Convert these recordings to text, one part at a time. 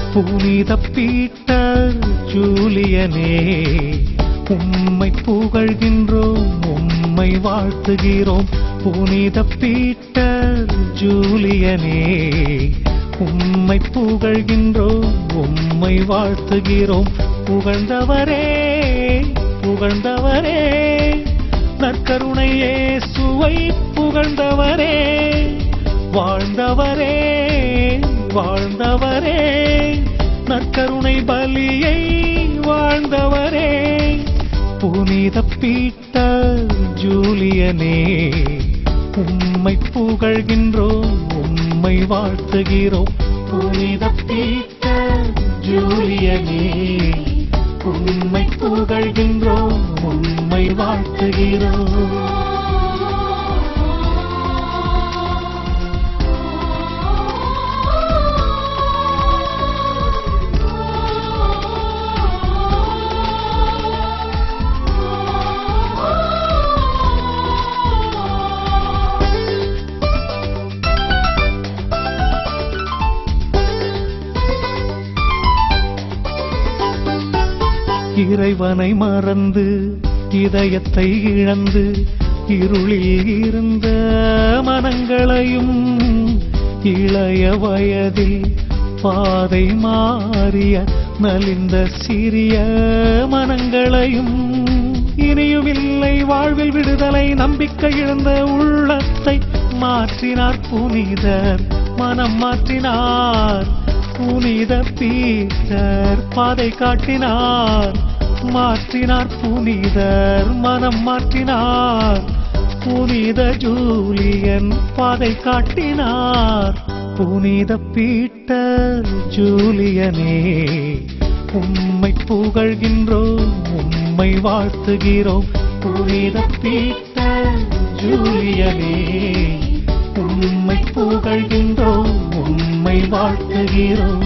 புனித பீட்டர் ஜூலியனே உம்மை புகழ்கின்றோம் உம்மை வாழ்த்துகிறோம் புனித பீட்டர் ஜூலியனே உம்மை புகழ்கின்றோம் உம்மை வாழ்த்துகிறோம் புகழ்ந்தவரே புகழ்ந்தவரே நற்கருணை இயேசுவை புகழ்ந்தவரே வாழ்ந்தவரே வாழ்ந்தவரே நற்கருணை பலியை வாழ்ந்தவரே புனித பீட்டர் ஜூலியனே உம்மை புகழ்கின்றோம் உம்மை வாழ்த்துகிறோம் புனித பீட்டர் ஜூலியனே உம்மை புகழ்கின்றோம் உம்மை வாழ்த்துகிறோம் இறைவனை மறந்து இதயத்தை இழந்து இருளில் இருந்த மனங்களையும் இளைய வயதில் பாதை மாறிய நலிந்த சிறிய மனங்களையும் இனியும் இல்லை வாழ்வில் விடுதலை நம்பிக்கை இழந்த உள்ளத்தை மாற்றினார் புனிதர் மனம் மாற்றினார் புனித பீட்டர் பாதை காட்டினார் மாற்றினார் புனிதர் மனம் மாற்றினார் புனித ஜூலியன் பாதை காட்டினார் புனித பீட்டர் ஜூலியனே உம்மை புகழ்கின்றோம் உம்மை வாழ்த்துகிறோம் புனித பீட்டர் ஜூலியனே உம்மை புகழ்கின்றோம் உம்மை வாழ்த்துகிறோம்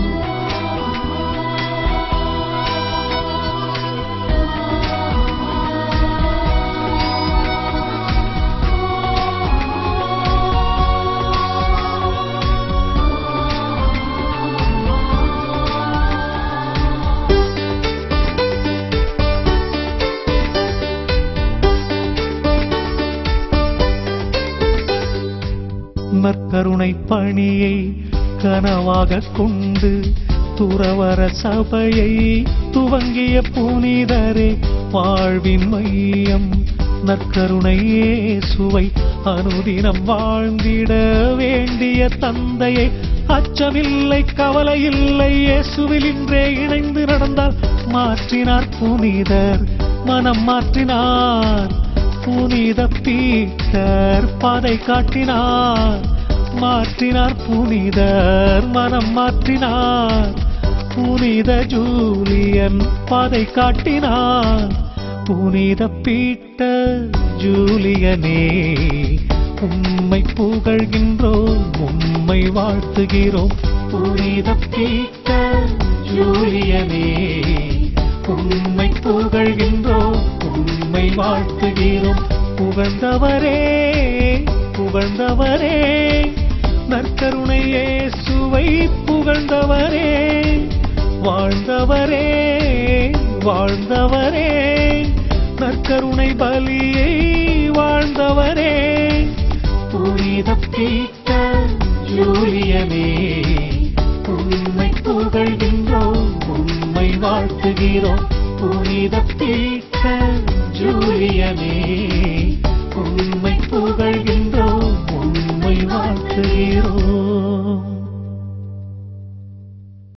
நற்கருணை பணியை கனவாக கொண்டு துறவர சபையை துவங்கிய புனிதரே வாழ்வின் மையம் நற்கருணை இயேசுவை அனுதினம் வாழ்ந்திட வேண்டிய தந்தையை அச்சமில்லை கவலை இல்லை இயேசுவில் இன்றே இணைந்து நடந்தால் மாற்றினார் புனிதர் மனம் மாற்றினார் புனித பீட்டர் பாதை காட்டினார் மாற்றினார் புனிதர் மனம் மாற்றினார் புனித ஜூலியன் பாதை காட்டினார் புனித பீட்டர் ஜூலியனே உம்மை புகழ்கின்றோம் உம்மை வாழ்த்துகிறோம் புனித பீட்டர் ஜூலியனே உம்மை புகழ்கின்றோம் உம்மை வாழ்த்துகிறோம் புகழ்ந்தவரே புகழ்ந்தவரே நற்கருணை இயேசுவை புகழ்ந்தவரே வாழ்ந்தவரே வாழ்ந்தவரே நற்கருணை பலியை வாழ்ந்தவரே புனித பீட்டர் ஜூலியனே உம்மை புகழ்கின்றோம் உம்மை வாழ்த்துகிறோம் புனித பீட்டர் ஜூலியனே உம்மை புகழ்கின்றோம் உம்மை வாழ்த்துகிறோம்